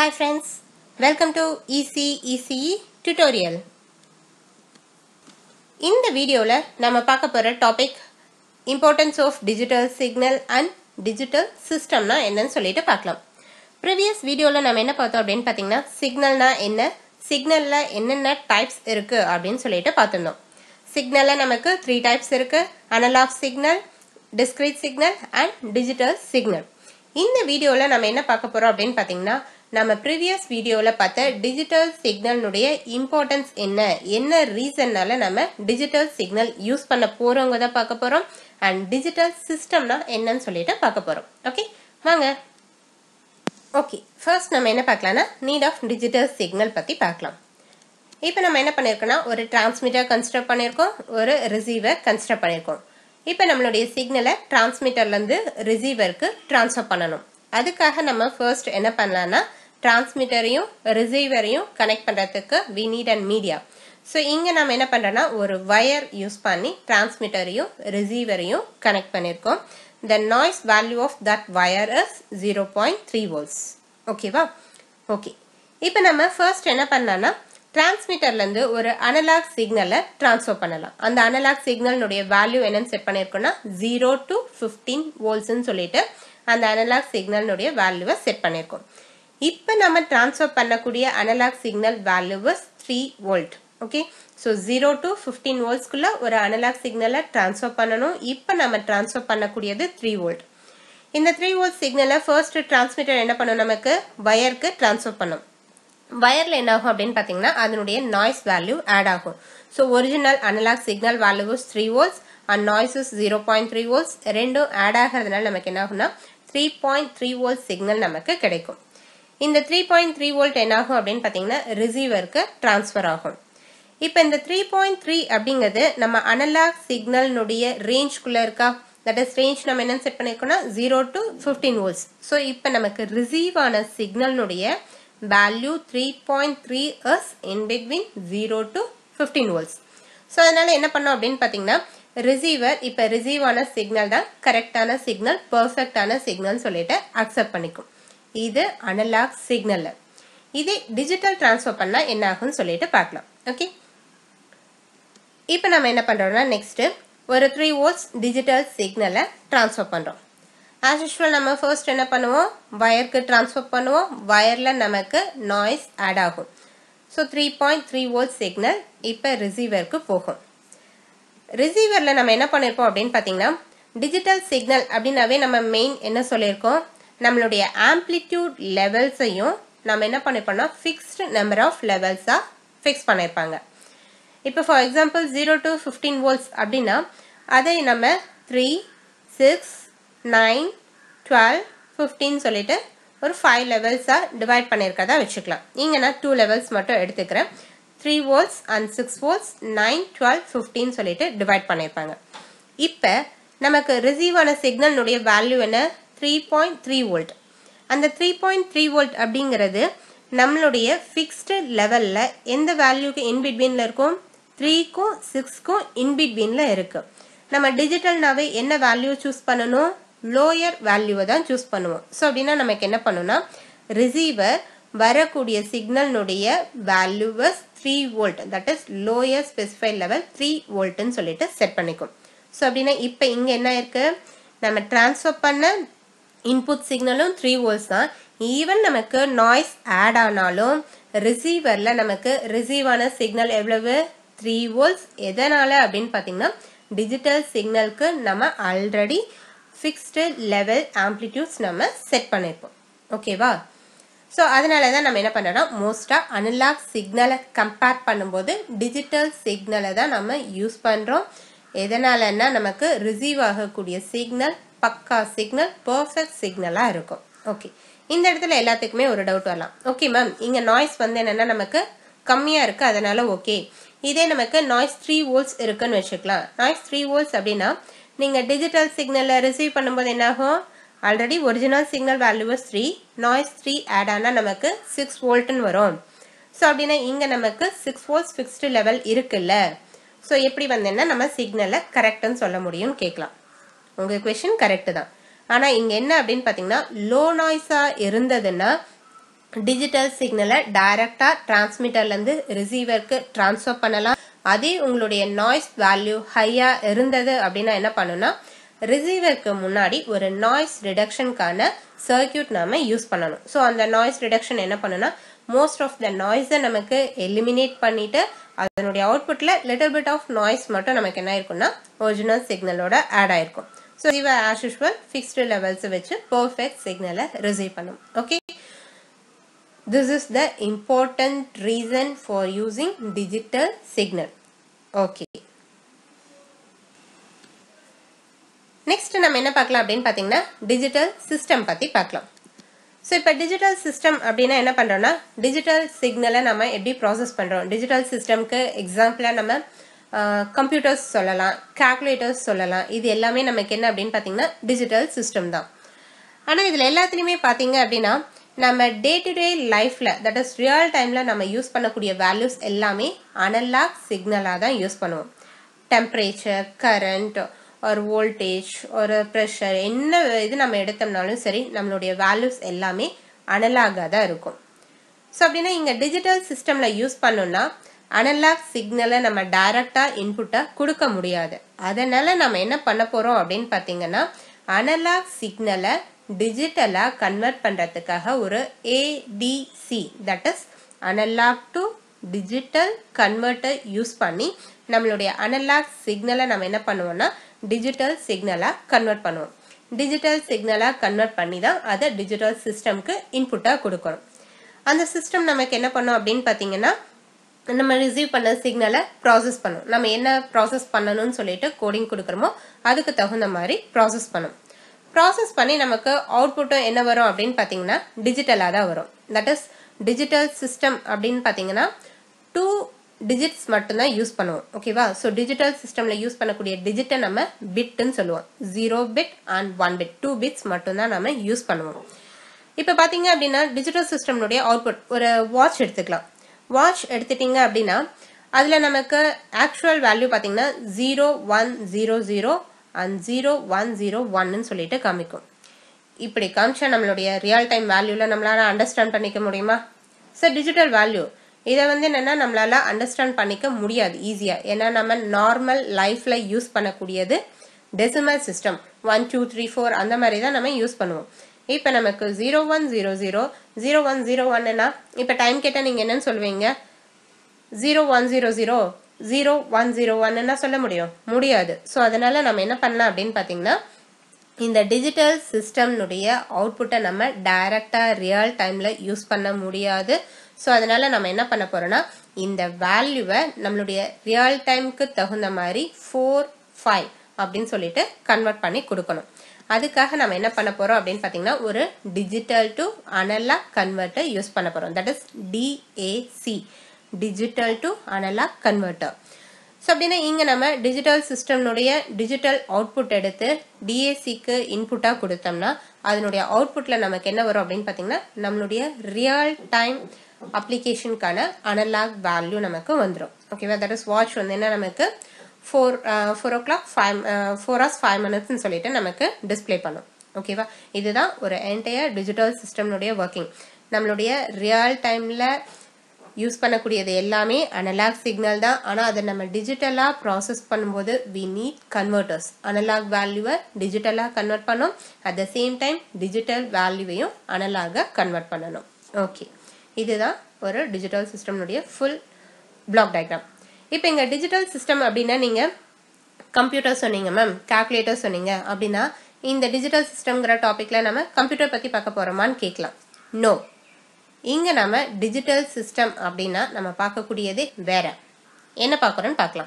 Hi friends, welcome to EC ECE tutorial. இந்த வீடியோவில் நம்ம பார்க்க போகிற topic importance of digital signal and digital சிஸ்டம்னா என்னன்னு சொல்லிட்டு பார்க்கலாம் ப்ரீவியஸ் வீடியோவில் நம்ம என்ன பார்த்தோம் அப்படின்னு பார்த்தீங்கன்னா சிக்னல்னா என்ன சிக்னலில் என்னென்ன டைப்ஸ் இருக்குது அப்படின்னு சொல்லிட்டு பார்த்துருந்தோம் சிக்னலில் நமக்கு த்ரீ டைப்ஸ் இருக்குது analog signal discrete signal and digital signal இந்த வீடியோவில் நம்ம என்ன பார்க்க போகிறோம் அப்படின்னு பார்த்தீங்கன்னா நம்ம ப்ரீவியஸ் வீடியோவில் பார்த்த டிஜிட்டல் சிக்னல்னுடைய இம்பார்ட்டன்ஸ் என்ன என்ன ரீசன்னால நம்ம டிஜிட்டல் சிக்னல் யூஸ் பண்ண போகிறவங்க தான் பார்க்க போகிறோம் அண்ட் டிஜிட்டல் சிஸ்டம்னா என்னன்னு சொல்லிட்டு பார்க்க போகிறோம் ஓகே வாங்க ஓகே ஃபர்ஸ்ட் நம்ம என்ன பார்க்கலாம்னா நீட் ஆஃப் டிஜிட்டல் சிக்னல் பற்றி பார்க்கலாம் இப்போ நம்ம என்ன பண்ணியிருக்கோம்னா ஒரு டிரான்ஸ்மிட்டர் கன்ஸ்ட்ரக்ட் பண்ணியிருக்கோம் ஒரு ரிசீவர் கன்ஸ்ட்ரக்ட் பண்ணியிருக்கோம் இப்போ நம்மளுடைய சிக்னலை டிரான்ஸ்மிட்டர்லேருந்து ரிசீவருக்கு ட்ரான்ஸ்ஃபர் பண்ணணும் அதுக்காக நம்ம ஃபர்ஸ்ட் என்ன பண்ணலாம்னா டிரான்ஸ்மிட்டரையும் ரிசீவரையும் கனெக்ட் பண்ணுறதுக்கு we need and media so இங்கே நம்ம என்ன பண்ணுறோன்னா ஒரு வயர் யூஸ் பண்ணி டிரான்ஸ்மிட்டரையும் ரிசீவரையும் கனெக்ட் பண்ணியிருக்கோம் the noise value of that wire is zero point three volts ஓகேவா ஓகே இப்போ நம்ம ஃபர்ஸ்ட் என்ன பண்ணலாம்னா டிரான்ஸ்மிட்டர்லேருந்து ஒரு அனலாக் சிக்னலை ட்ரான்ஸ்ஃபர் பண்ணலாம் அந்த அனலாக் சிக்னல்னுடைய வேல்யூ என்னன்னு செட் பண்ணியிருக்கோம்னா ஜீரோ டு ஃபிஃப்டீன் வோல்ட்ஸ்ன்னு சொல்லிட்டு அந்த அனலாக் சிக்னல்னுடைய வேல்யூவை செட் பண்ணியிருக்கோம் இப்போ நம்ம ட்ரான்ஸ்ஃபர் பண்ணக்கூடிய analog signal value three volt okay so zero to fifteen வோல்ட்ஸ்க்குள்ள ஒரு அனலாக் சிக்னலை ட்ரான்ஸ்ஃபர் பண்ணணும் இப்போ நம்ம ட்ரான்ஸ்ஃபர் பண்ணக்கூடியது த்ரீ வோல்ட் இந்த த்ரீ வோல்ட் சிக்னலை ஃபர்ஸ்ட் டிரான்ஸ்மிட்டர் என்ன பண்ணும் நமக்கு வயருக்கு ட்ரான்ஸ்ஃபர் பண்ணும் வயரில் என்ன ஆகும் அப்படின்னு பார்த்தீங்கன்னா அதனுடைய நாய்ஸ் வேல்யூ ஆட் ஆகும் so original analog signal value three volts and noises zero point three volts ரெண்டும் ஆட் ஆகிறதுனால நமக்கு என்ன ஆகும்னா three point three volt signal நமக்கு கிடைக்கும் இந்த த்ரீ பாயிண்ட் த்ரீ வோல்ட் என்ன ஆகும் அப்படின்னு பார்த்தீங்கன்னா ரிசீவருக்கு டிரான்ஸ்ஃபர் ஆகும் இப்போ இந்த த்ரீ பாயிண்ட் த்ரீ அப்படிங்கிறது நம்ம அனலாக் சிக்னல்னுடைய ரேஞ்ச்குள்ளே இருக்கா தட் இஸ் ரேஞ்ச் நம்ம என்ன செட் பண்ணியிருக்கோம்னா zero to fifteen volts so இப்போ நமக்கு ரிசீவ் ஆன சிக்னல்னுடைய value three point three is in between zero to fifteen volts so அதனால என்ன பண்ணோம் அப்படின்னு பார்த்தீங்கன்னா ரிசீவர் இப்போ ரிசீவ் ஆன சிக்னல் தான் கரெக்டான சிக்னல் பர்ஃபெக்டான சிக்னல் சொல்லிட்டு அக்செப்ட் பண்ணிக்கும் இது அனலாக் சிக்னல் இதே டிஜிட்டல் டிரான்ஸ்ஃபர் பண்ணால் என்ன ஆகும்னு சொல்லிட்டு பார்க்கலாம் ஓகே இப்போ நம்ம என்ன பண்ணுறோம்னா நெக்ஸ்ட்டு ஒரு த்ரீ வோல்ட்ஸ் டிஜிட்டல் சிக்னலை ட்ரான்ஸ்ஃபர் பண்ணுறோம் ஆஸ் யூஸ்வல் நம்ம ஃபர்ஸ்ட் என்ன பண்ணுவோம் வயருக்கு ட்ரான்ஸ்ஃபர் பண்ணுவோம் வயரில் நமக்கு நாய்ஸ் ஆட் ஆகும் so three point three volt signal இப்போ ரிசீவருக்கு போகும் ரிசீவரில் நம்ம என்ன பண்ணியிருப்போம் அப்படின்னு பார்த்தீங்கன்னா டிஜிட்டல் சிக்னல் அப்படின்னாவே நம்ம மெயின் என்ன சொல்லியிருக்கோம் நம்மளுடைய ஆம்ப்ளிடியூட் லெவல்ஸையும் நம்ம என்ன பண்ணியிருப்போம்னா ஃபிக்ஸ்டு நம்பர் ஆஃப் லெவல்ஸாக ஃபிக்ஸ் பண்ணியிருப்பாங்க இப்போ for example zero to fifteen volts அப்படின்னா அதை நம்ம three six nine twelve fifteen சொல்லிட்டு ஒரு ஃபைவ் லெவல்ஸாக டிவைட் பண்ணியிருக்கதா வச்சுக்கலாம் இங்கே நான் டூ லெவல்ஸ் மட்டும் எடுத்துக்கிறேன் three volts and six volts nine twelve fifteen சொல்லிட்டு டிவைட் பண்ணியிருப்பாங்க இப்போ நமக்கு ரிசீவ் ஆன சிக்னல்னுடைய வேல்யூ என்ன த்ரீ பாயிண்ட் த்ரீ வோல்ட் அந்த த்ரீ பாயிண்ட் த்ரீ வோல்ட் அப்படிங்கிறது நம்மளுடைய ஃபிக்ஸ்டு லெவலில் எந்த வேல்யூக்கு இன்பிட்வீனில் இருக்கும் த்ரீக்கும் சிக்ஸ்க்கும் இன்பிட்வீனில் இருக்குது நம்ம டிஜிட்டல்னாவே என்ன வேல்யூ சூஸ் பண்ணணும் லோயர் வேல்யூவை தான் சூஸ் பண்ணுவோம் ஸோ அப்படின்னா நமக்கு என்ன பண்ணணும்னா ரிசீவர் வரக்கூடிய சிக்னல்னுடைய value is three volt that is lower specified level three வோல்ட்டுன்னு சொல்லிட்டு செட் பண்ணிக்கும் ஸோ அப்படின்னா இப்போ இங்கே என்ன இருக்கு நம்ம டிரான்ஸ்ஃபர் பண்ண இன்புட் சிக்னலும் த்ரீ வோல்ட்ஸ் தான் ஈவன் நமக்கு நாய்ஸ் ஆட் ஆனாலும் ரிசீவரில் நமக்கு ரிசீவ் ஆன சிக்னல் எவ்வளவு த்ரீ வோல்ட்ஸ் எதனால் அப்படின்னு பார்த்தீங்கன்னா டிஜிட்டல் சிக்னலுக்கு நம்ம ஆல்ரெடி ஃபிக்ஸ்டு லெவல் ஆம்ப்ளிடியூட்ஸ் நம்ம செட் பண்ணியிருப்போம் ஓகேவா ஸோ அதனால தான் நம்ம என்ன பண்ணுறோம்னா மோஸ்ட்டாக அனலாக் சிக்னலை கம்பேர் பண்ணும்போது டிஜிட்டல் சிக்னலை தான் நம்ம யூஸ் பண்ணுறோம் எதனாலன்னா நமக்கு ரிசீவ் ஆகக்கூடிய சிக்னல் பக்கா சிக்னல் பர்ஃபெக்ட் சிக்னலாக இருக்கும் ஓகே இந்த இடத்துல எல்லாத்துக்குமே ஒரு டவுட் வரலாம் ஓகே மேம் இங்கே நாய்ஸ் வந்து என்னென்னா நமக்கு கம்மியாக இருக்குது அதனால ஓகே இதே நமக்கு நாய்ஸ் த்ரீ வோல்ட்ஸ் இருக்குன்னு வச்சுக்கலாம் நாய்ஸ் த்ரீ வோல்ட்ஸ் அப்படின்னா நீங்கள் டிஜிட்டல் சிக்னலை ரிசீவ் பண்ணும்போது என்னாகும் already original signal value is three noise three add ஆனால் நமக்கு சிக்ஸ் வோல்ட்டுன்னு வரும் ஸோ அப்படின்னா இங்கே நமக்கு சிக்ஸ் வோல்ட்ஸ் ஃபிக்ஸ்டு லெவல் இருக்குல்ல ஸோ எப்படி வந்தேன்னா நம்ம சிக்னலை கரெக்டுன்னு சொல்ல முடியும்னு கேட்கலாம் உங்கள் கொஷின் கரெக்டு தான் ஆனால் இங்கே என்ன அப்படின்னு பார்த்தீங்கன்னா லோ நாய்ஸாக இருந்ததுன்னா டிஜிட்டல் சிக்னலை டைரக்டாக டிரான்ஸ்மிட்டர்லேருந்து ரிசீவருக்கு ட்ரான்ஸ்ஃபர் பண்ணலாம் அதே உங்களுடைய நாய்ஸ் வேல்யூ ஹையாக இருந்தது அப்படின்னா என்ன பண்ணணும்னா ரிசீவருக்கு முன்னாடி ஒரு நாய்ஸ் ரிடக்ஷனுக்கான சர்க்கியூட் நாம யூஸ் பண்ணணும் ஸோ அந்த நாய்ஸ் ரிடக்ஷன் என்ன பண்ணுன்னா மோஸ்ட் ஆஃப் த நாய்ஸை நமக்கு எலிமினேட் பண்ணிட்டு அதனுடைய அவுட்புட்டில் லிட்டில் பிட் ஆஃப் நாய்ஸ் மட்டும் நமக்கு என்ன இருக்கும்னா ஒரிஜினல் சிக்னலோட ஆட் ஆயிருக்கும் ஸோ இவ ஆஸ் யூஷுவல் ஃபிக்ஸ்டு லெவல்ஸை வச்சு பர்ஃபெக்ட் சிக்னலை ரிசீவ் பண்ணும் okay This is the important reason for using digital signal. Okay. Next நம்ம என்ன பார்க்கலாம் அப்படின்னு பார்த்தீங்கன்னா டிஜிட்டல் சிஸ்டம் பற்றி பார்க்கலாம் ஸோ இப்போ டிஜிட்டல் சிஸ்டம் அப்படின்னா என்ன பண்ணுறோம்னா டிஜிட்டல் சிக்னலை நம்ம எப்படி ப்ராசஸ் பண்ணுறோம் டிஜிட்டல் சிஸ்டம்க்கு எக்ஸாம்பிளாக நம்ம கம்ப்யூட்டர்ஸ் சொல்லலாம் கால்குலேட்டர்ஸ் சொல்லலாம் இது எல்லாமே நமக்கு என்ன அப்படின்னு பார்த்தீங்கன்னா டிஜிட்டல் சிஸ்டம் தான் ஆனால் இதில் எல்லாத்துலேயுமே பார்த்தீங்க அப்படின்னா நம்ம டே டு டே லைஃப்பில் தட் இஸ் ரியல் டைமில் நம்ம யூஸ் பண்ணக்கூடிய வேல்யூஸ் எல்லாமே அனலாக் சிக்னலாக தான் யூஸ் பண்ணுவோம் டெம்பரேச்சர் கரண்ட் ஒரு வோல்டேஜ் ஒரு ப்ரெஷர் என்ன இது நம்ம எடுத்தோம்னாலும் சரி நம்மளுடைய வேல்யூஸ் எல்லாமே அனலாகாக தான் இருக்கும் ஸோ அப்படின்னா இங்கே டிஜிட்டல் சிஸ்டமில் யூஸ் பண்ணோம்னா அனலாக் சிக்னலை நம்ம டைரக்டாக இன்புட்டாக கொடுக்க முடியாது அதனால் நம்ம என்ன பண்ண போகிறோம் அப்படின்னு பார்த்தீங்கன்னா அனலாக் சிக்னலை டிஜிட்டலாக கன்வெர்ட் பண்ணுறதுக்காக ஒரு ADC that is analog to digital converter use பண்ணி நம்மளுடைய அனலாக் சிக்னலை நம்ம என்ன பண்ணுவோம்னா டிஜிட்டல் சிக்னலாக கன்வெர்ட் பண்ணுவோம் டிஜிட்டல் சிக்னலாக கன்வெர்ட் பண்ணி தான் அதை டிஜிட்டல் சிஸ்டம்க்கு இன்புட்டாக கொடுக்கணும் அந்த சிஸ்டம் நமக்கு என்ன பண்ணும் அப்படின்னு பார்த்தீங்கன்னா நம்ம ரிசீவ் பண்ண சிக்னலை ப்ராசஸ் பண்ணும் நம்ம என்ன ப்ராசஸ் பண்ணணும்னு சொல்லிட்டு கோடிங் கொடுக்குறோமோ அதுக்கு தகுந்த மாதிரி ப்ராசஸ் பண்ணும் ப்ராசஸ் பண்ணி நமக்கு அவுட்புட்டும் என்ன வரும் அப்படின்னு பார்த்தீங்கன்னா டிஜிட்டலாக தான் வரும் தட் இஸ் டிஜிட்டல் சிஸ்டம் அப்படின்னு பார்த்தீங்கன்னா டூ டிஜிட்ஸ் மட்டும்தான் யூஸ் பண்ணுவோம் ஓகேவா ஸோ டிஜிட்டல் சிஸ்டமில் யூஸ் பண்ணக்கூடிய டிஜிட்டை நம்ம பிட்டுன்னு சொல்லுவோம் zero bit and one bit two bits மட்டும்தான் நம்ம யூஸ் பண்ணுவோம் இப்போ பார்த்தீங்க அப்படின்னா டிஜிட்டல் சிஸ்டம்னுடைய அவுட்புட் ஒரு வாட்ச் எடுத்துக்கலாம் வாட்ச் எடுத்துட்டீங்க அப்படின்னா அதில் நமக்கு ஆக்சுவல் வேல்யூ பார்த்தீங்கன்னா zero one zero zero and zero one zero ஒன்னு சொல்லிட்டு காமிக்கும் இப்படி காமிச்சா நம்மளுடைய ரியல் டைம் வேல்யூவில் நம்மளால அண்டர்ஸ்டாண்ட் பண்ணிக்க முடியுமா சார் டிஜிட்டல் வேல்யூ இதை வந்து என்னென்னா நம்மளால அண்டர்ஸ்டாண்ட் பண்ணிக்க முடியாது ஈஸியாக ஏன்னா நம்ம நார்மல் லைஃப்பில் யூஸ் பண்ணக்கூடியது decimal system one two three four அந்த மாதிரி தான் நம்ம யூஸ் பண்ணுவோம் இப்போ நமக்கு zero one zero zero zero one zero ஒன்னுனா இப்போ டைம் கேட்டால் நீங்கள் என்னன்னு சொல்லுவீங்க zero one zero zero zero one zero ஒன்னுனா சொல்ல முடியும் முடியாது ஸோ அதனால நம்ம என்ன பண்ணலாம் அப்படின்னு பார்த்தீங்கன்னா இந்த டிஜிட்டல் சிஸ்டம்னுடைய அவுட்புட்டை நம்ம டைரக்டாக ரியல் டைமில் யூஸ் பண்ண முடியாது ஸோ அதனால நம்ம என்ன பண்ண போறோம்னா இந்த வேல்யூவை நம்மளுடைய ரியல் டைம்க்கு தகுந்த மாதிரி ஃபோர் ஃபைவ் அப்படின்னு சொல்லிட்டு கன்வெர்ட் பண்ணி கொடுக்கணும் அதுக்காக நம்ம என்ன பண்ண போறோம் அப்படின்னு பார்த்தீங்கன்னா ஒரு digital to analog converter use பண்ண போறோம் that is DAC digital to analog converter so அப்படின்னா இங்கே நம்ம டிஜிட்டல் சிஸ்டம்னுடைய டிஜிட்டல் அவுட்புட் எடுத்து டிஏசிக்கு இன்புட்டாக கொடுத்தோம்னா அதனுடைய அவுட்புட்டில் நமக்கு என்ன வரும் அப்படின்னு பார்த்தீங்கன்னா நம்மளுடைய ரியல் டைம் அப்ளிகேஷனுக்கான அனலாக் வேல்யூ நமக்கு வந்துடும் ஓகேவா தட் இஸ் வாட்ச் வந்து என்ன நமக்கு four four o'clock five four hours five மினிட்ஸ்னு சொல்லிட்டு நமக்கு டிஸ்பிளே பண்ணும் ஓகேவா இதுதான் ஒரு என்டையர் டிஜிட்டல் சிஸ்டம்னுடைய ஒர்க்கிங் நம்மளுடைய ரியல் டைமில் யூஸ் பண்ணக்கூடியது எல்லாமே அனலாக் சிக்னல் தான் ஆனால் அதை நம்ம டிஜிட்டலாக ப்ராசஸ் பண்ணும்போது வி நீட் கன்வெர்ட்டர்ஸ் அனலாக் வேல்யூவை டிஜிட்டலாக கன்வெர்ட் பண்ணோம் at the same time digital வேல்யூவையும் அனலாக கன்வெர்ட் பண்ணணும் ஓகே இதுதான் ஒரு டிஜிட்டல் சிஸ்டம்னுடைய ஃபுல் பிளாக் டயக்ராம் இப்போ இங்கே டிஜிட்டல் சிஸ்டம் அப்படின்னா நீங்கள் கம்ப்யூட்டர் சொன்னீங்க மேம் கால்குலேட்டர் சொன்னீங்க அப்படின்னா இந்த டிஜிட்டல் சிஸ்டம்ங்கிற டாப்பிக்கில் நம்ம கம்ப்யூட்டர் பற்றி பார்க்க போகிறோமான்னு கேட்கலாம் நோ இங்கே நம்ம டிஜிட்டல் சிஸ்டம் அப்படின்னா நம்ம பார்க்கக்கூடியது வேற என்ன பார்க்குறோன்னு பார்க்கலாம்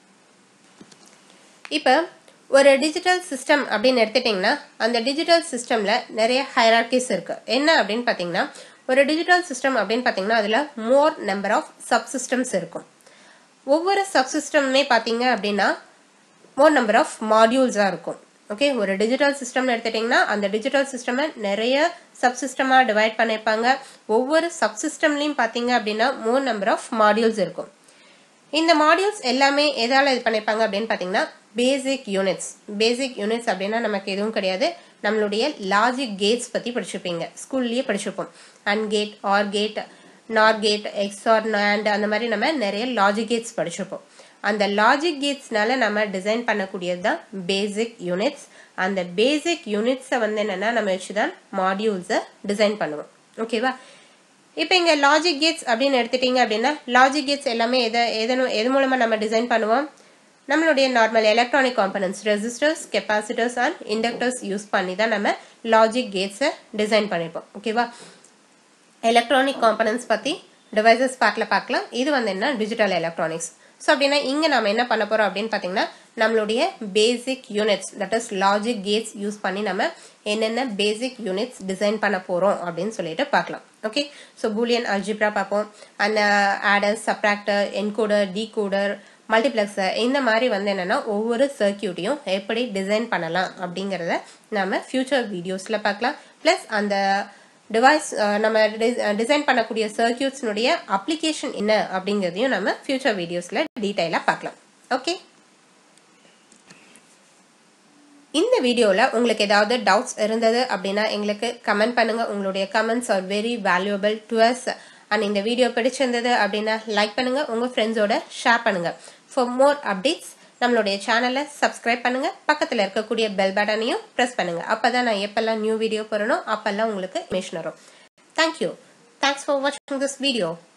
இப்போ ஒரு டிஜிட்டல் சிஸ்டம் அப்படின்னு எடுத்துட்டிங்கன்னா அந்த டிஜிட்டல் சிஸ்டமில் நிறைய ஹைரார்கிஸ் இருக்குது என்ன அப்படின்னு பார்த்தீங்கன்னா ஒரு டிஜிட்டல் சிஸ்டம் அப்படின்னு பார்த்தீங்கன்னா அதில் மோர் நம்பர் ஆஃப் சப்சிஸ்டம்ஸ் இருக்கும் ஒவ்வொரு சப்சிஸ்டமுமே பார்த்தீங்க அப்படின்னா மோர் நம்பர் ஆஃப் மாடியூல்ஸாக இருக்கும் ஓகே ஒரு டிஜிட்டல் சிஸ்டம்னு எடுத்துட்டிங்கன்னா அந்த டிஜிட்டல் சிஸ்டமை நிறைய சப்சிஸ்டமாக டிவைட் பண்ணியிருப்பாங்க ஒவ்வொரு சப்சிஸ்டம்லையும் பார்த்தீங்க அப்படின்னா மோர் நம்பர் ஆஃப் மாடியூல்ஸ் இருக்கும் இந்த மாடியூல்ஸ் எல்லாமே எதால் இது பண்ணியிருப்பாங்க அப்படின்னு பார்த்தீங்கன்னா பேசிக் யூனிட்ஸ் பேசிக் யூனிட்ஸ் அப்படின்னா நமக்கு எதுவும் கிடையாது நம்மளுடைய லாஜிக் கேட்ஸ் பற்றி படிச்சிருப்பீங்க ஸ்கூல்லேயே படிச்சிருப்போம் and gate or gate nor gate XOR and அந்த மாதிரி நம்ம நிறைய லாஜிக் கேட்ஸ் படிச்சிருப்போம் அந்த லாஜிக் கேட்ஸ்னால நம்ம டிசைன் பண்ணக்கூடியது தான் பேசிக் யூனிட்ஸ் அந்த பேசிக் யூனிட்ஸை வந்து என்னென்னா நம்ம வச்சு தான் மாடியூல்ஸை டிசைன் பண்ணுவோம் ஓகேவா இப்போ இங்கே லாஜிக் கேட்ஸ் அப்படின்னு எடுத்துட்டீங்க அப்படின்னா லாஜிக் கேட்ஸ் எல்லாமே எதை எதனும் எது மூலமாக நம்ம டிசைன் பண்ணுவோம் நம்மளுடைய normal electronic components resistors capacitors and inductors use பண்ணி தான் நம்ம லாஜிக் கேட்ஸை டிசைன் பண்ணியிருப்போம் ஓகேவா எலக்ட்ரானிக் காம்பனன்ஸ் பற்றி டிவைசஸ் பார்ட்டில் பார்க்கலாம் இது வந்து என்ன டிஜிட்டல் எலக்ட்ரானிக்ஸ் ஸோ அப்படின்னா இங்கே நம்ம என்ன பண்ண போகிறோம் அப்படின்னு பார்த்தீங்கன்னா நம்மளுடைய basic units that is logic gates use பண்ணி நம்ம என்னென்ன பேசிக் யூனிட்ஸ் டிசைன் பண்ண போகிறோம் அப்படின்னு சொல்லிட்டு பார்க்கலாம் ஓகே ஸோ பூலியன் அல்ஜிப்ரா பார்ப்போம் and adder subtractor encoder decoder multiplexer இந்த மாதிரி வந்து என்னென்னா ஒவ்வொரு சர்க்கியூட்டையும் எப்படி டிசைன் பண்ணலாம் அப்படிங்கிறத நம்ம ஃபியூச்சர் வீடியோஸில் பார்க்கலாம் ப்ளஸ் அந்த டிவைஸ் நம்ம டிசைன் பண்ணக்கூடிய சர்க்கியூட்ஸ்னுடைய அப்ளிகேஷன் என்ன அப்படிங்கிறதையும் நம்ம ஃபியூச்சர் வீடியோஸில் டீட்டெயிலாக பார்க்கலாம் ஓகே இந்த வீடியோவில் உங்களுக்கு ஏதாவது டவுட்ஸ் இருந்தது அப்படின்னா எங்களுக்கு கமெண்ட் பண்ணுங்கள் உங்களுடைய comments are very valuable to us and இந்த வீடியோ பிடிச்சிருந்தது அப்படின்னா லைக் பண்ணுங்கள் உங்கள் ஃப்ரெண்ட்ஸோட ஷேர் பண்ணுங்கள் ஃபார் மோர் அப்டேட்ஸ் நம்மளுடைய சேனலை சப்ஸ்கிரைப் பண்ணுங்க பக்கத்தில் இருக்கக்கூடிய பெல் பட்டனையும் ப்ரெஸ் பண்ணுங்க அப்பதான் நான் எப்பெல்லாம் நியூ வீடியோ போறனோ அப்பெல்லாம் உங்களுக்கு இமேஷன் வரும் தேங்க்யூ தேங்க்ஸ் ஃபார் வாட்சிங் திஸ் வீடியோ